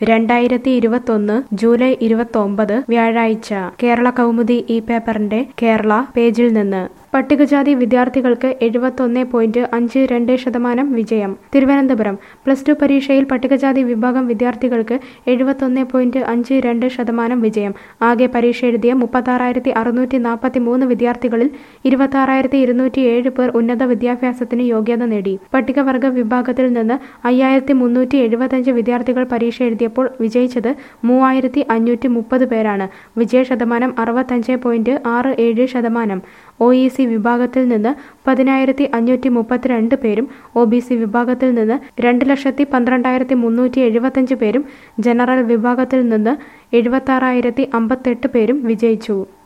രണ്ടായിരത്തി ഇരുപത്തൊന്ന് ജൂലൈ ഇരുപത്തൊമ്പത് വ്യാഴാഴ്ച കേരള കൗമുദി ഈ പേപ്പറിന്റെ കേരള പേജിൽ നിന്ന് പട്ടികജാതി വിദ്യാർത്ഥികൾക്ക് എഴുപത്തൊന്ന് പോയിന്റ് അഞ്ച് രണ്ട് ശതമാനം വിജയം തിരുവനന്തപുരം പ്ലസ് ടു പരീക്ഷയിൽ പട്ടികജാതി വിഭാഗം വിദ്യാർത്ഥികൾക്ക് എഴുപത്തൊന്ന് പോയിന്റ് അഞ്ച് രണ്ട് ശതമാനം വിജയം ആകെ പരീക്ഷ എഴുതിയ മുപ്പത്താറായിരത്തി അറുന്നൂറ്റി നാൽപ്പത്തി മൂന്ന് വിദ്യാർത്ഥികളിൽ ഇരുപത്താറായിരത്തി ഇരുന്നൂറ്റി ഏഴ് പേർ ഉന്നത വിദ്യാഭ്യാസത്തിന് യോഗ്യത നേടി പട്ടികവർഗ വിഭാഗത്തിൽ നിന്ന് അയ്യായിരത്തി മുന്നൂറ്റി എഴുപത്തഞ്ച് വിദ്യാർത്ഥികൾ പരീക്ഷ എഴുതിയപ്പോൾ വിജയിച്ചത് മൂവായിരത്തി അഞ്ഞൂറ്റി മുപ്പത് പേരാണ് വിജയ ശതമാനം അറുപത്തഞ്ച് പോയിന്റ് ആറ് ഏഴ് ശതമാനം ഒ ഇ സി വിഭാഗത്തിൽ നിന്ന് പതിനായിരത്തി അഞ്ഞൂറ്റി മുപ്പത്തിരണ്ട് പേരും ഒ ബി സി വിഭാഗത്തിൽ നിന്ന് രണ്ട് ലക്ഷത്തി പന്ത്രണ്ടായിരത്തി മുന്നൂറ്റി എഴുപത്തഞ്ച് പേരും ജനറൽ വിഭാഗത്തിൽ നിന്ന് എഴുപത്താറായിരത്തി അമ്പത്തെട്ട് പേരും വിജയിച്ചു